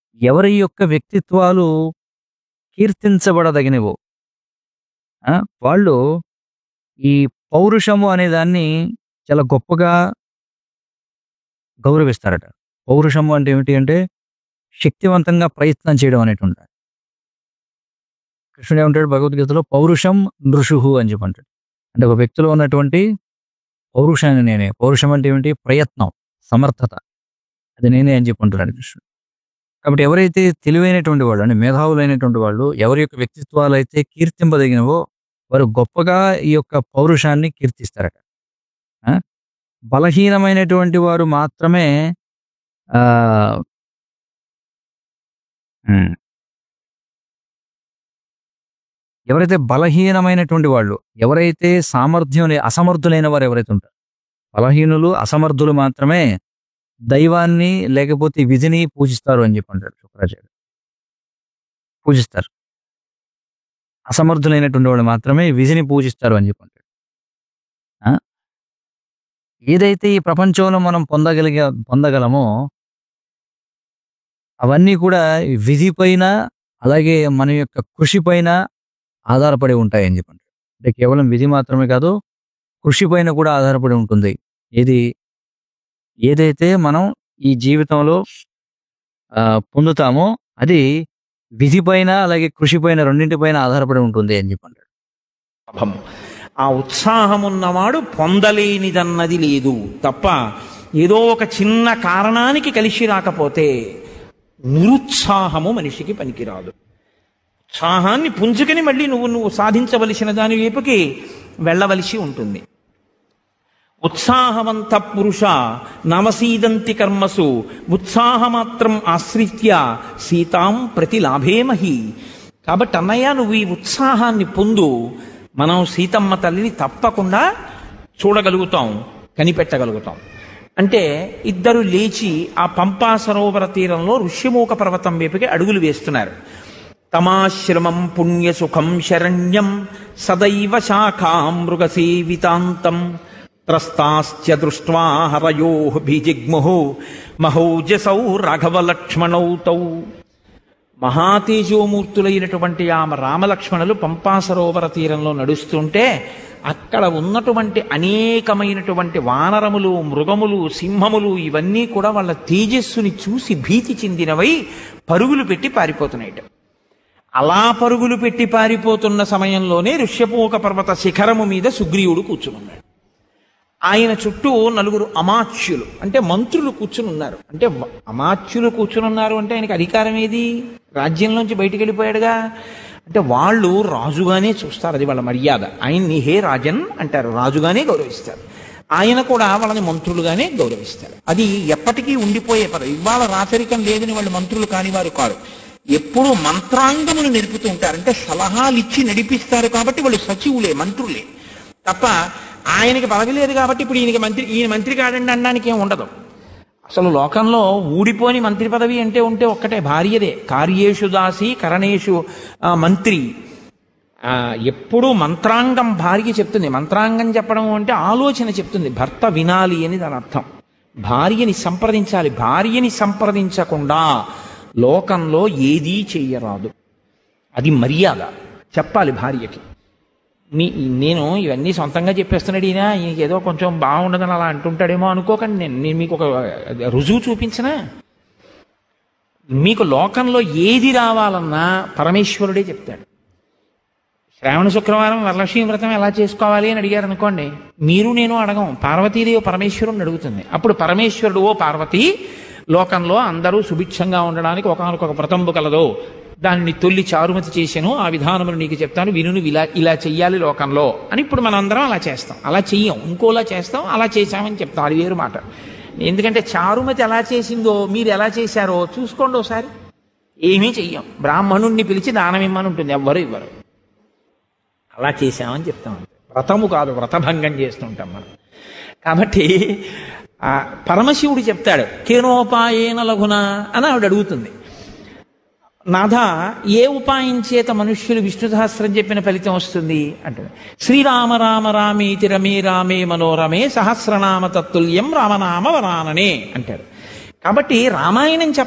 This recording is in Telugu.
ఎవరి యొక్క వ్యక్తిత్వాలు కీర్తించబడదగినవో ఆ, వాళ్ళు ఈ పౌరుషము అనే దాన్ని చాలా గొప్పగా గౌరవిస్తారట పౌరుషము అంటే ఏమిటి అంటే శక్తివంతంగా ప్రయత్నం చేయడం అనేటువంటి కృష్ణుడు ఏమంటాడు భగవద్గీతలో పౌరుషం నృషుహు అని చెప్పి అంటాడు అంటే ఒక వ్యక్తిలో ఉన్నటువంటి పౌరుషాన్ని నేనే పౌరుషం అంటే ఏమిటి ప్రయత్నం సమర్థత అది నేనే అని చెప్పి అంటున్నాడు కృష్ణుడు కాబట్టి ఎవరైతే తెలివైనటువంటి వాళ్ళు అంటే మేధావులైనటువంటి వాళ్ళు ఎవరి యొక్క వ్యక్తిత్వాలు అయితే కీర్తింపదగినవో వారు గొప్పగా ఈ యొక్క పౌరుషాన్ని కీర్తిస్తారట ఆ? బలహీనమైనటువంటి వారు మాత్రమే ఆ ఉమ్. ఎవరైతే బలహీనమైనటువంటి వాళ్ళు ఎవరైతే సామర్థ్యం లే- అసమర్థులైన వారు ఎవరైతే ఉంటారు బలహీనులు అసమర్థులు మాత్రమే దైవాన్ని లేకపోతే విధిని పూజిస్తారు అని చెప్పి అంటాడు శుక్రాచార్యుడు పూజిస్తారు అసమర్థులైనటువంటి వాళ్ళు మాత్రమే విధిని పూజిస్తారు అని చెప్పి అంటాడు ఆ? ఏదైతే ఈ ప్రపంచంలో మనం పొందగలిగే పొందగలమో అవన్నీ కూడా ఈ విధి పైన అలాగే మన యొక్క కృషి పైన ఆధారపడి ఉంటాయి అని చెప్పండి అంటే కేవలం విధి మాత్రమే కాదు కృషి పైన కూడా ఆధారపడి ఉంటుంది ఏది ఏదైతే మనం ఈ జీవితంలో ఆ, పొందుతామో అది విధి పైన అలాగే కృషి పైన రెండింటిపైన ఆధారపడి ఉంటుంది అని చెప్పండి లాభం ఆ ఉత్సాహం ఉన్నవాడు పొందలేనిదన్నది లేదు తప్ప ఏదో ఒక చిన్న కారణానికి కలిసి రాకపోతే నిరుత్సాహము మనిషికి పనికిరాదు ఉత్సాహాన్ని పుంజుకుని మళ్ళీ నువ్వు నువ్వు సాధించవలసిన దాని వైపుకి వెళ్ళవలసి ఉంటుంది ఉత్సాహవంత పురుష నవసీదంతి కర్మసు ఉత్సాహమాత్రం ఆశ్రిత్య సీతాం ప్రతి లాభేమహి కాబట్టి అన్నయ్య నువ్వు ఈ ఉత్సాహాన్ని పొందు మనం సీతమ్మ తల్లిని తప్పకుండా చూడగలుగుతాం కనిపెట్టగలుగుతాం అంటే ఇద్దరు లేచి ఆ పంపా సరోవర తీరంలో ఋష్యమూక పర్వతం వైపుకి అడుగులు వేస్తున్నారు తమాశ్రమం పుణ్యసుఖం శరణ్యం సదైవ శాఖాం మృగసేవితాంతం త్రస్తాశ్చ దృష్ట్వా హరయో బీజిగ్ముహు మహౌజసౌ రాఘవలక్ష్మణౌ తౌ మహాతేజోమూర్తులైనటువంటి ఆ రామలక్ష్మణులు పంపా సరోవర తీరంలో నడుస్తుంటే అక్కడ ఉన్నటువంటి అనేకమైనటువంటి వానరములు మృగములు సింహములు ఇవన్నీ కూడా వాళ్ళ తేజస్సుని చూసి భీతి చెందినవై పరుగులు పెట్టి పారిపోతున్నాయిట అలా పరుగులు పెట్టి పారిపోతున్న సమయంలోనే ఋష్యపూక పర్వత శిఖరము మీద సుగ్రీవుడు కూర్చునున్నాడు ఆయన చుట్టూ నలుగురు అమాత్యులు అంటే మంత్రులు కూర్చుని ఉన్నారు అంటే వ- అమాత్యులు కూర్చుని ఉన్నారు అంటే ఆయనకి అధికారం ఏది రాజ్యంలోంచి బయటికి వెళ్ళిపోయాడుగా అంటే వాళ్ళు రాజుగానే చూస్తారు అది వాళ్ళ మర్యాద ఆయన్ని హే రాజన్ అంటారు రాజుగానే గౌరవిస్తారు ఆయన కూడా వాళ్ళని మంత్రులుగానే గౌరవిస్తారు అది ఎప్పటికీ ఉండిపోయే పదం ఇవాళ రాచరికం లేదని వాళ్ళు మంత్రులు కాని వారు కాదు ఎప్పుడూ మంత్రాంగములు నేర్పుతూ ఉంటారు అంటే సలహాలు ఇచ్చి నడిపిస్తారు కాబట్టి వాళ్ళు సచివులే మంత్రులే తప్ప ఆయనకి పదవి లేదు కాబట్టి ఇప్పుడు ఈయనకి మంత్రి ఈయన మంత్రి కాడండి అనడానికి ఏం ఉండదు అసలు లోకంలో ఊడిపోని మంత్రి పదవి అంటే ఉంటే ఒక్కటే భార్యదే కార్యేషు దాసి కరణేషు ఆ, మంత్రి ఆ, ఎప్పుడూ మంత్రాంగం భార్య చెప్తుంది మంత్రాంగం చెప్పడం అంటే ఆలోచన చెప్తుంది భర్త వినాలి అని దాని అర్థం భార్యని సంప్రదించాలి భార్యని సంప్రదించకుండా లోకంలో ఏదీ చెయ్యరాదు అది మర్యాద చెప్పాలి భార్యకి మీ నేను ఇవన్నీ సొంతంగా చెప్పేస్తున్నాడు ఈయన ఈయనకి ఏదో కొంచెం బాగుండదని అలా అంటుంటాడేమో అనుకోకండి నేను నేను మీకు ఒక రుజువు చూపించనా మీకు లోకంలో ఏది రావాలన్నా పరమేశ్వరుడే చెప్తాడు శ్రావణ శుక్రవారం వరలక్ష్మి వ్రతం ఎలా చేసుకోవాలి అని అడిగారు అనుకోండి మీరు నేను అడగం పార్వతీదేవి పరమేశ్వరుని అడుగుతుంది అప్పుడు పరమేశ్వరుడు ఓ పార్వతి లోకంలో అందరూ సుభిక్షంగా ఉండడానికి ఒకనొక వ్రతంబు కలదో దానిని తొల్లి చారుమతి చేశాను ఆ విధానమును నీకు చెప్తాను వినును ఇలా ఇలా చెయ్యాలి లోకంలో అని ఇప్పుడు మనందరం అలా చేస్తాం అలా చెయ్యం ఇంకోలా చేస్తాం అలా చేశామని చెప్తాం అది వేరు మాట ఎందుకంటే చారుమతి ఎలా చేసిందో మీరు ఎలా చేశారో చూసుకోండి ఒకసారి ఏమీ చెయ్యం బ్రాహ్మణుణ్ణి పిలిచి దానం ఇమ్మని ఉంటుంది ఎవ్వరు ఇవ్వరు అలా చేశామని చెప్తాం అంతే. వ్రతము కాదు వ్రతభంగం చేస్తుంటాం మనం కాబట్టి ఆ పరమశివుడు చెప్తాడు కేనోపాయేన లఘున అని ఆవిడ అడుగుతుంది నాథ ఏ ఉపాయం చేత మనుష్యులు విష్ణు సహస్రం చెప్పిన ఫలితం వస్తుంది అంటుంది శ్రీరామ రామ రామేతి రమే రామే మనోరమే సహస్రనామ తత్తుల్యం రామనామ వరాననే అంటారు కాబట్టి రామాయణం చెప్ప